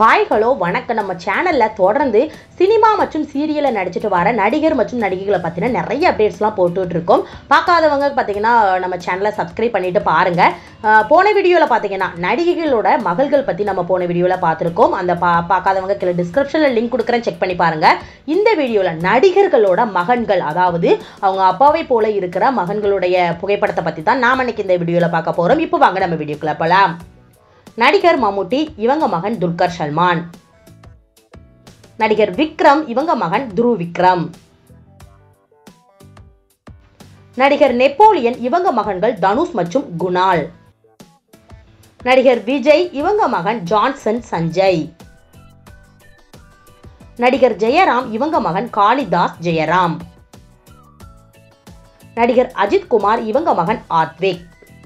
hi hello வணக்கம் நம்ம சேனலில் தொடர்ந்து சினிமா மற்றும் சீரியலில் நடிச்சிட்டு வர நடிகர் மற்றும் நடிகைகளை பற்றின நிறைய அப்டேட்ஸ்லாம் போட்டுட்டு இருக்கோம் பார்க்காதவங்க பார்த்தீங்கன்னா நம்ம சேனலை சப்ஸ்கிரைப் பண்ணிட்டு பாருங்க அஹ் போன வீடியோவில் பார்த்தீங்கன்னா நடிகைகளோட மகள்கள் பற்றி நம்ம போன வீடியோவில் பார்த்துருக்கோம் அந்த பா பார்க்காதவங்க கீழே டிஸ்கிரிப்ஷனில் லிங்க் கொடுக்குறேன் செக் பண்ணி பாருங்க இந்த வீடியோவில் நடிகர்களோட மகன்கள் அதாவது அவங்க அப்பாவை போல இருக்கிற மகன்களுடைய புகைப்படத்தை பற்றி தான் நாம் இன்னைக்கு இந்த வீடியோவில் பார்க்க போகிறோம் இப்போ வாங்க நம்ம வீடியோக்குள்ள போகலாம் நடிகர் மம்முட்டி இவங்க மகன் துல்கர் சல்மான் நடிகர் விக்ரம் இவங்க மகன் துருவ் விக்ரம் நடிகர் நெப்போலியன் இவங்க மகன்கள் தனுஷ் மற்றும் குணால் நடிகர் விஜய் இவங்க மகன் ஜான்சன் சஞ்சய் நடிகர் ஜெயராம் இவங்க மகன் காளிதாஸ் ஜெயராம் நடிகர் அஜித் குமார் இவங்க மகன் ஆத்விக்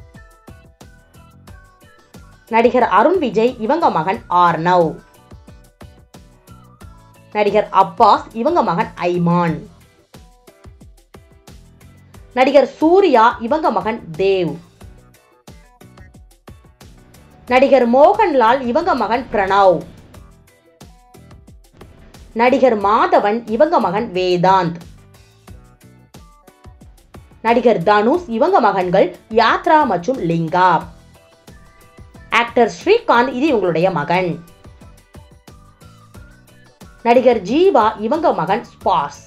நடிகர் அருண் விஜய் இவங்க மகன் ஆர்னவ் நடிகர் அப்பாஸ் இவங்க மகன் ஐமான் நடிகர் சூர்யா இவங்க மகன் தேவ் நடிகர் மோகன்லால் இவங்க மகன் பிரணவ் நடிகர் மாதவன் இவங்க மகன் வேதாந்த் நடிகர் தனுஷ் இவங்க மகன்கள் யாத்ரா மற்றும் லிங்கா ஆக்டர் ஸ்ரீகாந்த் இது இவங்களுடைய மகன் நடிகர் ஜீவா இவங்க மகன் ஸ்பாஸ்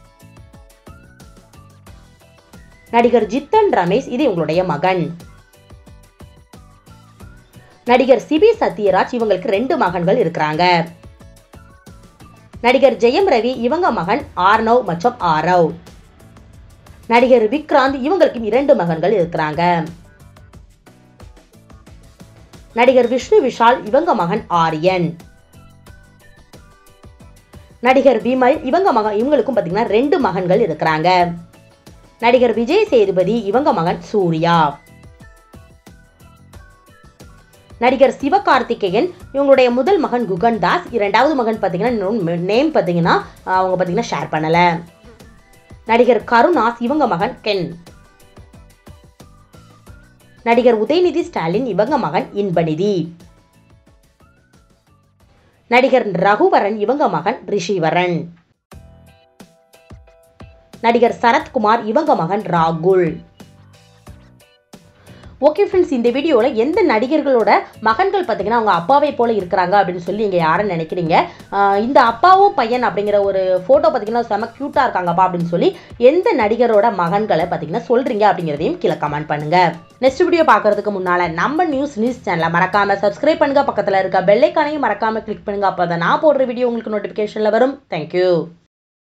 நடிகர் ஜித்தன் ரமேஷ் இது இவங்களுடைய மகன் நடிகர் சிபி சத்யராஜ் இவங்களுக்கு ரெண்டு மகன்கள் இருக்கிறாங்க நடிகர் ஜெயம் ரவி இவங்க மகன் ஆர்னவ் மற்றும் ஆரவ் நடிகர் விக்ராந்த் இவங்களுக்கு இரண்டு மகன்கள் இருக்கிறாங்க நடிகர் விஷ்ணு விஷால் இவங்க மகன் ஆரியன் நடிகர் விமல் இவங்க மகன் இவங்களுக்கும் பார்த்தீங்கன்னா ரெண்டு மகன்கள் இருக்கிறாங்க நடிகர் விஜய் சேதுபதி இவங்க மகன் சூர்யா நடிகர் சிவகார்த்திகேயன் இவங்களுடைய முதல் மகன் குகன் தாஸ் இரண்டாவது மகன் பார்த்தீங்கன்னா நேம் பார்த்தீங்கன்னா அவங்க பார்த்தீங்கன்னா ஷேர் பண்ணல நடிகர் கருணாஸ் இவங்க மகன் கென் நடிகர் உதயநிதி ஸ்டாலின் இவங்க மகன் இன்பநிதி நடிகர் ரகுவரன் இவங்க மகன் ரிஷிவரன் நடிகர் சரத்குமார் இவங்க மகன் ராகுல் ஓகே ஃப்ரெண்ட்ஸ் இந்த வீடியோவில் எந்த நடிகர்களோட மகன்கள் பார்த்தீங்கன்னா அவங்க அப்பாவை போல இருக்கிறாங்க அப்படின்னு சொல்லி நீங்கள் யாரை நினைக்கிறீங்க ஆஹ் இந்த அப்பாவும் பையன் அப்படிங்கிற ஒரு ஃபோட்டோ பார்த்தீங்கன்னா செம க்யூட்டாக இருக்காங்கப்பா அப்படின்னு சொல்லி எந்த நடிகரோட மகன்களை பார்த்தீங்கன்னா சொல்கிறீங்க அப்படிங்கிறதையும் கீழே கமெண்ட் பண்ணுங்க நெக்ஸ்ட் வீடியோ பார்க்கறதுக்கு முன்னால் நம்ம நியூஸ் நியூஸ் சேனலை மறக்காம சப்ஸ்கிரைப் பண்ணுங்க பக்கத்தில் இருக்க பெல்லைக்கானையும் மறக்காம கிளிக் பண்ணுங்க அப்போ தான் நான் போடுற வீடியோ உங்களுக்கு நோட்டிஃபிகேஷனில் வரும் தேங்க்யூ